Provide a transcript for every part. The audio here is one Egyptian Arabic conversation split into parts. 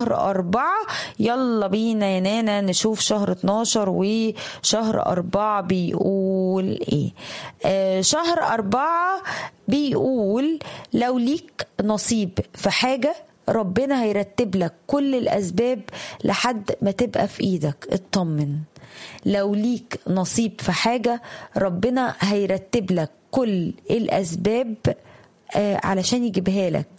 أربعة يلا بينا يا نانا نشوف شهر 12 وشهر أربعة بيقول إيه آه شهر أربعة بيقول لو ليك نصيب في حاجة ربنا هيرتب لك كل الأسباب لحد ما تبقى في إيدك اطمن لو ليك نصيب في حاجة ربنا هيرتب لك كل الأسباب آه علشان يجيبها لك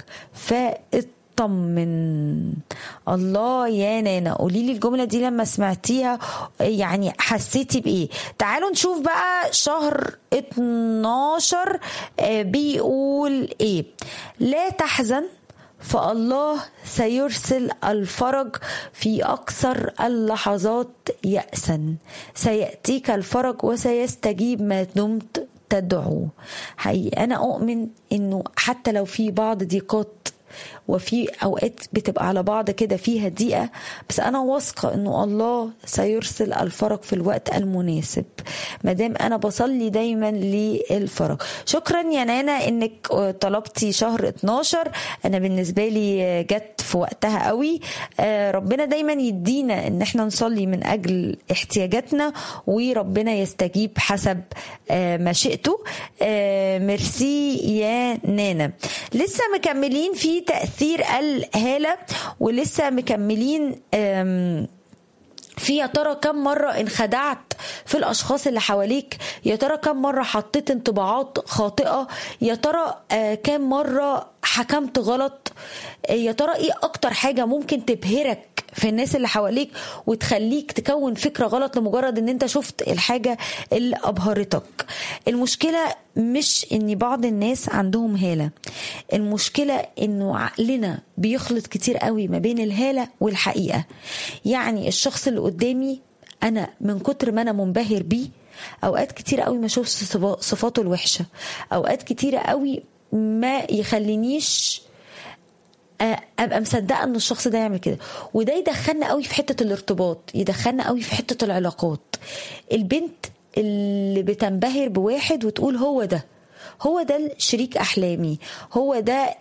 فاطمن الله يا نانا قولي لي الجملة دي لما سمعتيها يعني حسيتي بإيه تعالوا نشوف بقى شهر 12 آه بيقول إيه لا تحزن فالله سيرسل الفرج في اكثر اللحظات يأسا سيأتيك الفرج وسيستجيب ما دمت تدعو حقيقي انا اؤمن انه حتى لو في بعض ضيقات وفي اوقات بتبقى على بعض كده فيها ضيقه بس انا واثقه انه الله سيرسل الفرج في الوقت المناسب ما دام انا بصلي دايما للفرج شكرا يا نانا انك طلبتي شهر 12 انا بالنسبه لي جت في وقتها قوي ربنا دايما يدينا ان احنا نصلي من اجل احتياجاتنا وربنا يستجيب حسب مشيئته ميرسي يا نانا لسه مكملين في تأثير الهالة ولسه مكملين في يا ترى كم مرة انخدعت في الأشخاص اللي حواليك يا ترى كم مرة حطيت انطباعات خاطئة يا ترى كم مرة حكمت غلط يا ترى ايه أكتر حاجة ممكن تبهرك في الناس اللي حواليك وتخليك تكون فكرة غلط لمجرد ان انت شفت الحاجة اللي ابهرتك المشكلة مش ان بعض الناس عندهم هالة المشكلة انه عقلنا بيخلط كتير قوي ما بين الهالة والحقيقة يعني الشخص اللي قدامي انا من كتر ما انا منبهر بيه اوقات كتير قوي ما اشوفش صفاته الوحشة اوقات كتير قوي ما يخلينيش ابقى مصدقه ان الشخص ده يعمل كده وده يدخلنا قوي في حته الارتباط يدخلنا قوي في حته العلاقات البنت اللي بتنبهر بواحد وتقول هو ده هو ده شريك احلامي هو ده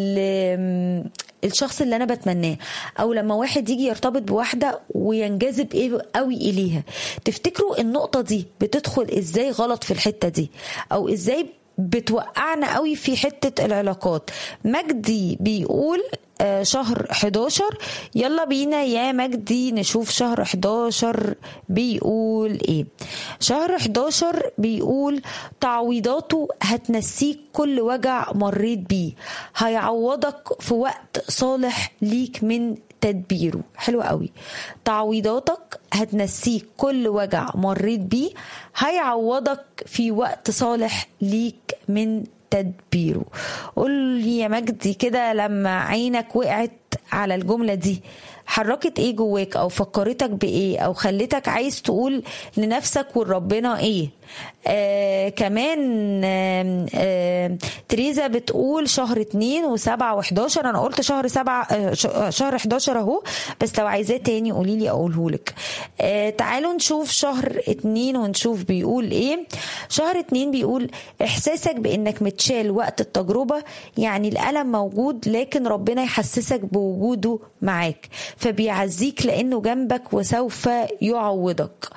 الشخص اللي انا بتمناه او لما واحد يجي يرتبط بواحده وينجذب ايه قوي اليها تفتكروا النقطه دي بتدخل ازاي غلط في الحته دي او ازاي بتوقعنا قوي في حتة العلاقات مجدي بيقول شهر 11 يلا بينا يا مجدي نشوف شهر 11 بيقول ايه شهر 11 بيقول تعويضاته هتنسيك كل وجع مريت بيه هيعوضك في وقت صالح ليك من تدبيره حلو قوي تعويضاتك هتنسيك كل وجع مريت بيه هيعوضك في وقت صالح ليك من تدبيره قول لي يا مجدي كده لما عينك وقعت على الجملة دي حركت ايه جواك او فكرتك بايه او خلتك عايز تقول لنفسك ولربنا ايه آه كمان آه آه تريزا بتقول شهر اتنين وسبعة وحداشر انا قلت شهر سبعة آه شهر حداشر اهو بس لو عايزاه تاني قولي لي اقولهولك آه تعالوا نشوف شهر اتنين ونشوف بيقول ايه شهر اتنين بيقول احساسك بانك متشال وقت التجربة يعني الالم موجود لكن ربنا يحسسك بوجوده معاك فبيعزيك لانه جنبك وسوف يعوضك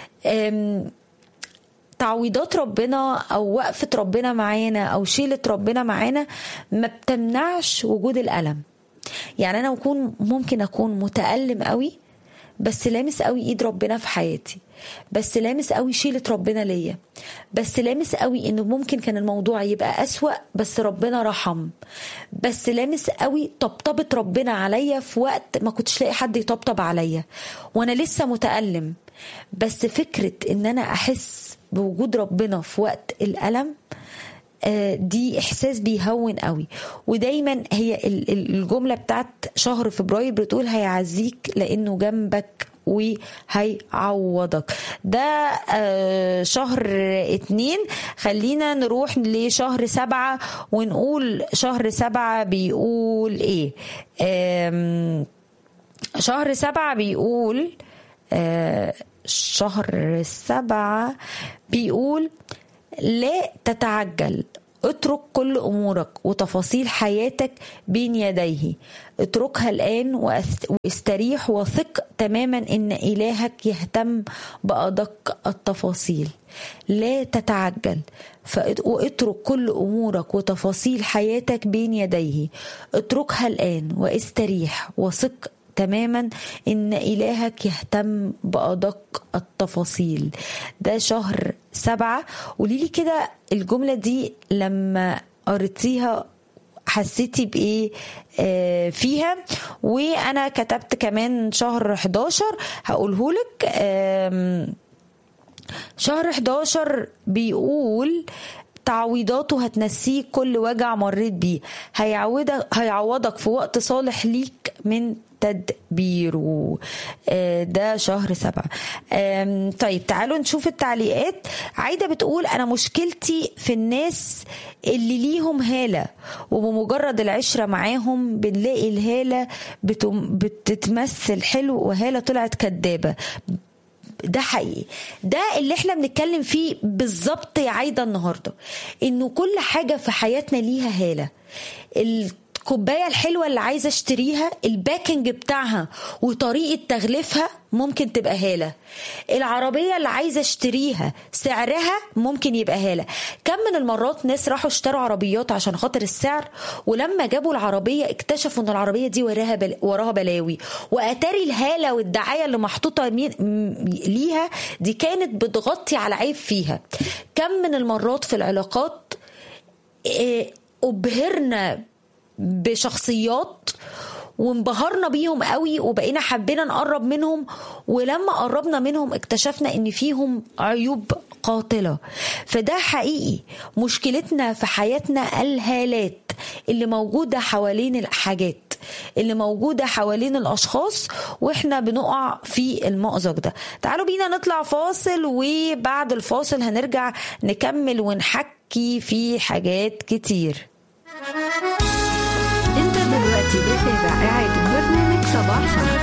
تعويضات ربنا او وقفه ربنا معانا او شيله ربنا معانا ما بتمنعش وجود الالم يعني انا اكون ممكن اكون متالم قوي بس لامس قوي ايد ربنا في حياتي بس لامس قوي شيلة ربنا ليا بس لامس قوي انه ممكن كان الموضوع يبقى اسوأ بس ربنا رحم بس لامس قوي طبطبة ربنا عليا في وقت ما كنتش لاقي حد يطبطب عليا وانا لسه متألم بس فكرة ان انا احس بوجود ربنا في وقت الألم دي احساس بيهون قوي ودايما هي الجمله بتاعت شهر فبراير بتقول هيعزيك لانه جنبك وهيعوضك ده شهر اتنين خلينا نروح لشهر سبعة ونقول شهر سبعة بيقول ايه شهر سبعة بيقول شهر سبعة بيقول لا تتعجل اترك كل امورك وتفاصيل حياتك بين يديه اتركها الان واستريح وثق تماما ان الهك يهتم بادق التفاصيل لا تتعجل واترك كل امورك وتفاصيل حياتك بين يديه اتركها الان واستريح وثق تماما ان الهك يهتم بادق التفاصيل ده شهر سبعة قوليلي كده الجمله دي لما قريتيها حسيتي بايه آه فيها وانا كتبت كمان شهر 11 هقولهولك آه شهر 11 بيقول تعويضاته هتنسيك كل وجع مريت بيه هيعوضك هيعوضك في وقت صالح ليك من تدبيره ده شهر سبعة طيب تعالوا نشوف التعليقات عايدة بتقول أنا مشكلتي في الناس اللي ليهم هالة وبمجرد العشرة معاهم بنلاقي الهالة بتتمثل حلو وهالة طلعت كدابة ده حقيقي ده اللي احنا بنتكلم فيه بالظبط يا عايده النهارده انه كل حاجه في حياتنا ليها هاله الكوبايه الحلوه اللي عايزه اشتريها الباكنج بتاعها وطريقه تغليفها ممكن تبقى هاله العربيه اللي عايزه اشتريها سعرها ممكن يبقى هاله كم من المرات ناس راحوا اشتروا عربيات عشان خاطر السعر ولما جابوا العربيه اكتشفوا ان العربيه دي وراها بل... وراها بلاوي واتاري الهاله والدعايه اللي محطوطه مين... ليها دي كانت بتغطي على عيب فيها كم من المرات في العلاقات إيه... ابهرنا بشخصيات وانبهرنا بيهم قوي وبقينا حبينا نقرب منهم ولما قربنا منهم اكتشفنا ان فيهم عيوب قاتلة فده حقيقي مشكلتنا في حياتنا الهالات اللي موجودة حوالين الحاجات اللي موجودة حوالين الأشخاص وإحنا بنقع في المأزق ده تعالوا بينا نطلع فاصل وبعد الفاصل هنرجع نكمل ونحكي في حاجات كتير انت دلوقتي بتابع إعادة برنامج صباح صباح